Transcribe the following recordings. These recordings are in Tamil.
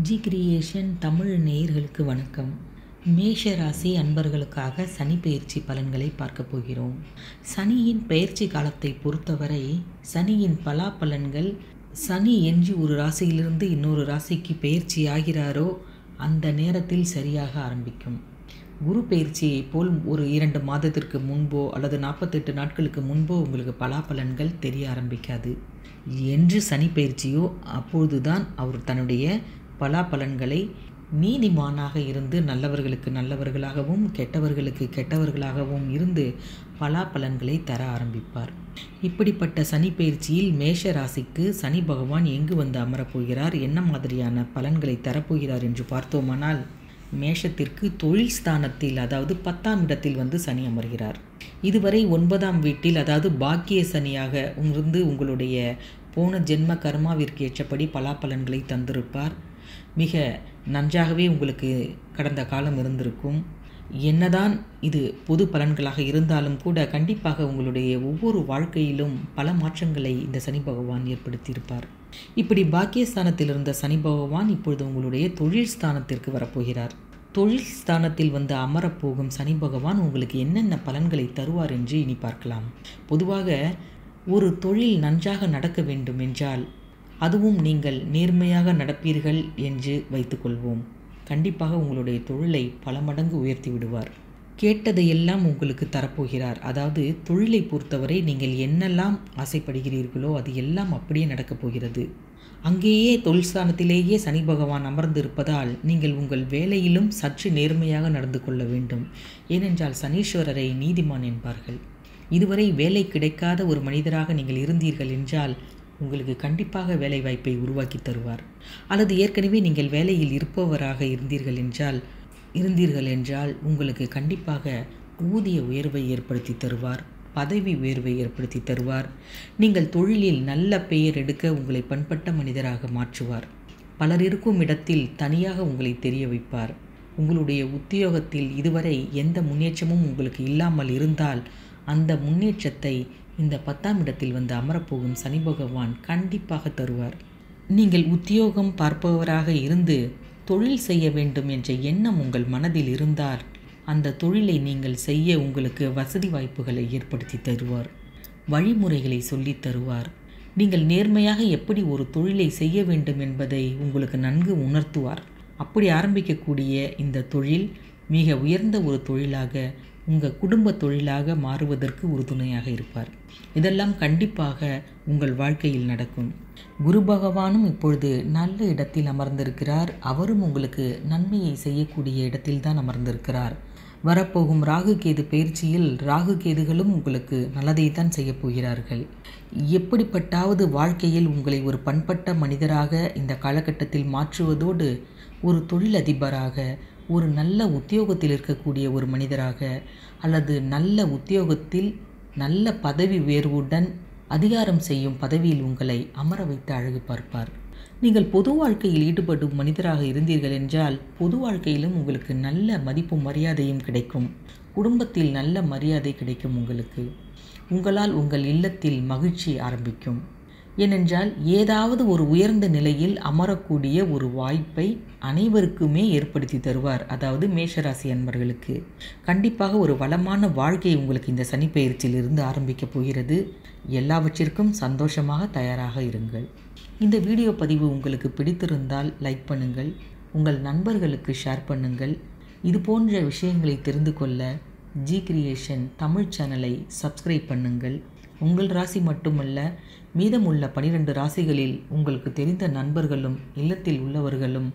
ஜி கிரியேஷன் தமிழ் நேயர்களுக்கு வணக்கம் மேஷ ராசி அன்பர்களுக்காக சனி பெயர்ச்சி பலன்களை பார்க்க போகிறோம் சனியின் பெயர்ச்சி காலத்தை பொறுத்தவரை சனியின் பலாபலன்கள் சனி என்று ஒரு ராசியிலிருந்து இன்னொரு ராசிக்கு பெயர்ச்சி ஆகிறாரோ அந்த நேரத்தில் சரியாக ஆரம்பிக்கும் குரு பயிற்சியை போல் ஒரு இரண்டு மாதத்திற்கு முன்போ அல்லது நாற்பத்தெட்டு நாட்களுக்கு முன்போ உங்களுக்கு பலாபலன்கள் தெரிய ஆரம்பிக்காது என்று சனி பயிற்சியோ அப்பொழுதுதான் அவர் தன்னுடைய பலாபலன்களை நீதிமானாக இருந்து நல்லவர்களுக்கு நல்லவர்களாகவும் கெட்டவர்களுக்கு கெட்டவர்களாகவும் இருந்து பலாபலன்களை தர ஆரம்பிப்பார் இப்படிப்பட்ட சனி பயிற்சியில் மேஷ ராசிக்கு சனி பகவான் எங்கு வந்து அமரப்போகிறார் என்ன மாதிரியான பலன்களை தரப்போகிறார் என்று பார்த்தோமானால் மேஷத்திற்கு தொழில் ஸ்தானத்தில் அதாவது பத்தாம் இடத்தில் வந்து சனி அமர்கிறார் இதுவரை ஒன்பதாம் வீட்டில் அதாவது பாக்கிய சனியாக இருந்து உங்களுடைய போன ஜென்ம கர்மாவிற்கு ஏற்றபடி பலாபலன்களை தந்திருப்பார் மிக நன்றாகவே உங்களுக்கு கடந்த காலம் இருந்திருக்கும் என்னதான் இது பொது பலன்களாக இருந்தாலும் கூட கண்டிப்பாக உங்களுடைய ஒவ்வொரு வாழ்க்கையிலும் பல மாற்றங்களை இந்த சனி பகவான் ஏற்படுத்தியிருப்பார் இப்படி பாக்கியஸ்தானத்தில் இருந்த சனி பகவான் இப்பொழுது உங்களுடைய தொழில் ஸ்தானத்திற்கு வரப்போகிறார் தொழில் ஸ்தானத்தில் வந்து அமரப்போகும் சனி பகவான் உங்களுக்கு என்னென்ன பலன்களை தருவார் என்று இனி பார்க்கலாம் பொதுவாக ஒரு தொழில் நன்றாக நடக்க வேண்டும் என்றால் அதுவும் நீங்கள் நேர்மையாக நடப்பீர்கள் என்று வைத்துக்கொள்வோம் கண்டிப்பாக உங்களுடைய தொழிலை பல மடங்கு உயர்த்தி விடுவார் கேட்டதையெல்லாம் உங்களுக்கு தரப்போகிறார் அதாவது தொழிலை பொறுத்தவரை நீங்கள் என்னெல்லாம் ஆசைப்படுகிறீர்களோ அது எல்லாம் அப்படியே நடக்கப் போகிறது அங்கேயே தொழில் ஸ்தானத்திலேயே சனி பகவான் அமர்ந்து இருப்பதால் நீங்கள் உங்கள் வேலையிலும் சற்று நேர்மையாக நடந்து கொள்ள வேண்டும் ஏனென்றால் சனீஸ்வரரை நீதிமான் என்பார்கள் இதுவரை வேலை கிடைக்காத ஒரு மனிதராக நீங்கள் இருந்தீர்கள் என்றால் உங்களுக்கு கண்டிப்பாக வேலை வாய்ப்பை உருவாக்கி தருவார் அல்லது ஏற்கனவே நீங்கள் வேலையில் இருப்பவராக இருந்தீர்கள் என்றால் இருந்தீர்கள் என்றால் உங்களுக்கு கண்டிப்பாக ஊதிய உயர்வை ஏற்படுத்தி தருவார் பதவி உயர்வை ஏற்படுத்தி தருவார் நீங்கள் தொழிலில் நல்ல பெயர் எடுக்க உங்களை பண்பட்ட மனிதராக மாற்றுவார் பலர் இருக்கும் இடத்தில் தனியாக உங்களை தெரிய வைப்பார் உங்களுடைய உத்தியோகத்தில் இதுவரை எந்த முன்னேற்றமும் உங்களுக்கு இல்லாமல் இருந்தால் அந்த முன்னேற்றத்தை இந்த பத்தாம் இடத்தில் வந்து அமரப்போகும் சனி பகவான் கண்டிப்பாக தருவார் நீங்கள் உத்தியோகம் பார்ப்பவராக இருந்து தொழில் செய்ய வேண்டும் என்ற எண்ணம் உங்கள் மனதில் இருந்தால் அந்த தொழிலை நீங்கள் செய்ய உங்களுக்கு வசதி வாய்ப்புகளை ஏற்படுத்தி தருவார் வழிமுறைகளை சொல்லித் தருவார் நீங்கள் நேர்மையாக எப்படி ஒரு தொழிலை செய்ய வேண்டும் என்பதை உங்களுக்கு நன்கு உணர்த்துவார் அப்படி ஆரம்பிக்கக்கூடிய இந்த தொழில் மிக உயர்ந்த ஒரு தொழிலாக உங்கள் குடும்ப தொழிலாக மாறுவதற்கு உறுதுணையாக இருப்பார் இதெல்லாம் கண்டிப்பாக உங்கள் வாழ்க்கையில் நடக்கும் குரு பகவானும் இப்பொழுது நல்ல இடத்தில் அமர்ந்திருக்கிறார் அவரும் உங்களுக்கு நன்மையை செய்யக்கூடிய இடத்தில் தான் அமர்ந்திருக்கிறார் வரப்போகும் ராகு கேது பயிற்சியில் ராகு கேதுகளும் உங்களுக்கு நல்லதை தான் செய்ய போகிறார்கள் எப்படிப்பட்டாவது வாழ்க்கையில் உங்களை ஒரு பண்பட்ட மனிதராக இந்த காலகட்டத்தில் மாற்றுவதோடு ஒரு தொழிலதிபராக ஒரு நல்ல உத்தியோகத்தில் இருக்கக்கூடிய ஒரு மனிதராக அல்லது நல்ல உத்தியோகத்தில் நல்ல பதவி உயர்வுடன் அதிகாரம் செய்யும் பதவியில் உங்களை அமர வைத்து அழகு பார்ப்பார் நீங்கள் பொது வாழ்க்கையில் ஈடுபடும் மனிதராக இருந்தீர்கள் என்றால் பொது வாழ்க்கையிலும் உங்களுக்கு நல்ல மதிப்பும் மரியாதையும் கிடைக்கும் குடும்பத்தில் நல்ல மரியாதை கிடைக்கும் உங்களுக்கு உங்களால் உங்கள் இல்லத்தில் மகிழ்ச்சி ஆரம்பிக்கும் ஏனென்றால் ஏதாவது ஒரு உயர்ந்த நிலையில் அமரக்கூடிய ஒரு வாய்ப்பை அனைவருக்குமே ஏற்படுத்தி தருவார் அதாவது மேஷராசி அன்பர்களுக்கு கண்டிப்பாக ஒரு வளமான வாழ்க்கை உங்களுக்கு இந்த சனி பயிற்சியிலிருந்து ஆரம்பிக்கப் போகிறது எல்லாவற்றிற்கும் சந்தோஷமாக தயாராக இருங்கள் இந்த வீடியோ பதிவு உங்களுக்கு பிடித்திருந்தால் லைக் பண்ணுங்கள் உங்கள் நண்பர்களுக்கு ஷேர் பண்ணுங்கள் இது போன்ற விஷயங்களை தெரிந்து கொள்ள ஜி கிரியேஷன் தமிழ் சேனலை சப்ஸ்கிரைப் பண்ணுங்கள் உங்கள் ராசி மட்டுமல்ல மீதமுள்ள பனிரெண்டு ராசிகளில் உங்களுக்கு தெரிந்த நண்பர்களும் இல்லத்தில் உள்ளவர்களும்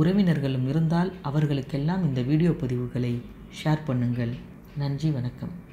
உறவினர்களும் இருந்தால் அவர்களுக்கெல்லாம் இந்த வீடியோ பதிவுகளை ஷேர் பண்ணுங்கள் நன்றி வணக்கம்